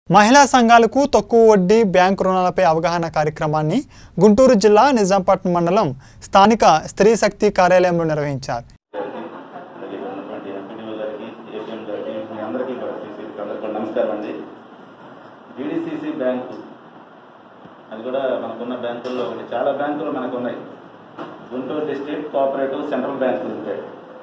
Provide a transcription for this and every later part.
మహిళా సంఘాలకు తక్కువ వడ్డీ బ్యాంకు రుణాలపై అవగాహన కార్యక్రమాన్ని గుంటూరు జిల్లా నిజాంపట్నం మండలం స్థానిక స్త్రీ శక్తి కార్యాలయంలో నిర్వహించారు అలాగే ఇక్కడ ఉన్నటువంటి ఎంపీడీఓ గారికి ఏపీఎం గారికి మీ అందరికీ కూడా సీసీకి అందరికీ కూడా నమస్కారం అండి జీడీసీసీ బ్యాంకు అది కూడా మనకున్న బ్యాంకుల్లో ఒకటి చాలా బ్యాంకులు మనకు ఉన్నాయి గుంటూరు డిస్ట్రిక్ట్ కోఆపరేటివ్ సెంట్రల్ బ్యాంకులు ఉంటాయి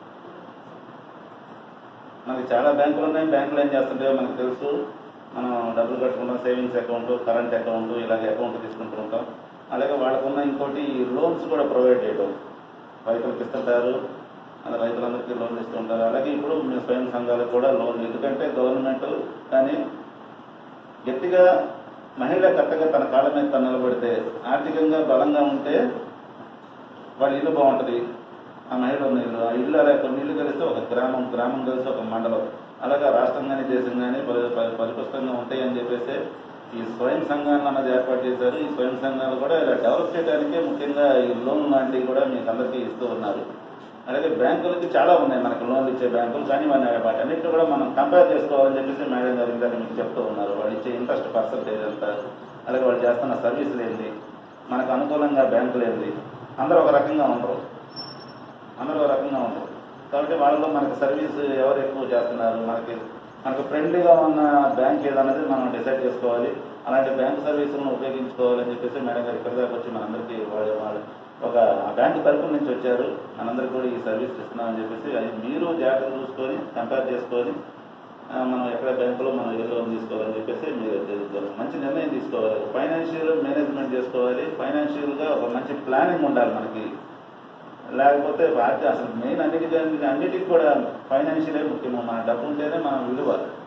మనకి చాలా బ్యాంకులు ఉన్నాయి బ్యాంకులు ఏం చేస్తుంటాయో మనకు తెలుసు మనం డబ్బులు కట్టుకుంటాం సేవింగ్స్ అకౌంట్ కరెంట్ అకౌంట్ ఇలాగే అకౌంట్ తీసుకుంటూ ఉంటాం అలాగే వాళ్ళకున్న ఇంకోటి లోన్స్ కూడా ప్రొవైడ్ చేయడం రైతులకు ఇస్తుంటారు అలా రైతులందరికీ లోన్లు ఇస్తూ ఉంటారు అలాగే ఇప్పుడు మీ స్వయం సంఘాలకు కూడా లోన్లు ఎందుకంటే గవర్నమెంట్ కానీ గట్టిగా మహిళ కరెక్ట్గా తన కాళ్ళ మీద తను నిలబడితే ఆర్థికంగా బలంగా ఉంటే వాళ్ళ ఇల్లు బాగుంటుంది ఆ మహిళ ఉన్న ఇల్లు ఆ ఇల్లు అలా కొన్ని ఇల్లు కలిస్తే ఒక గ్రామం గ్రామం కలిసి ఒక మండలం అలాగే రాష్ట్రం కానీ దేశం కానీ పరి- పరి- పరిపుష్టంగా ఉంటాయి అని చెప్పేసి ఈ స్వయం సంఘాలను అన్నది ఏర్పాటు చేశారు ఈ స్వయం సంఘాలు కూడా ఇలా డెవలప్ చేయడానికే ముఖ్యంగా ఈ లోన్ లాంటివి కూడా మీకు అందరికీ ఇస్తూ ఉన్నారు అలాగే బ్యాంకులకి చాలా ఉన్నాయి మనకు లోన్లు ఇచ్చే బ్యాంకులు కానీ మన వాటన్నిటిని కూడా మనం కంపేర్ చేసుకోవాలని చెప్పేసి మేడం గారు ఇందాక మీకు చెప్తూ ఉన్నారు వాళ్ళు ఇచ్చే ఇంట్రెస్ట్ పర్సంటేజ్ ఎంత అలాగే వాళ్ళు చేస్తున్న సర్వీసులు ఏంటి మనకు అనుకూలంగా బ్యాంకులు ఏంటి అందరూ ఒక రకంగా ఉండరు అందరూ ఒక రకంగా ఉండరు కాబట్టి వాళ్ళలో మనకి సర్వీస్ ఎవరు ఎక్కువ చేస్తున్నారు మనకి మనకు ఫ్రెండ్లీగా ఉన్న బ్యాంక్ ఏదన్నది మనం డిసైడ్ చేసుకోవాలి అలాంటి బ్యాంక్ సర్వీసులను ఉపయోగించుకోవాలని చెప్పేసి మేడం గారు ఇక్కడ దాకా వచ్చి మనందరికీ వాళ్ళ వాళ్ళ ఒక ఆ బ్యాంక్ తరపు నుంచి వచ్చారు మనందరికీ కూడా ఈ సర్వీస్ ఇస్తున్నామని చెప్పేసి అది మీరు జాగ్రత్త చూసుకొని కంపేర్ చేసుకొని ఆ, మనం ఎక్కడ బ్యాంకులో మనం ఏ లోన్ తీసుకోవాలని చెప్పేసి మీరు తెలుసుకోవాలి మంచి నిర్ణయం తీసుకోవాలి ఫైనాన్షియల్ మేనేజ్మెంట్ చేసుకోవాలి ఫైనాన్షియల్గా ఒక మంచి ప్లానింగ్ ఉండాలి మనకి లేకపోతే వాటి అసలు మెయిన్ అన్నిటికీ అన్నిటికి కూడా ఫైనాన్షియలే ముఖ్యము మన డబ్బు ఉంటేనే మన విలువ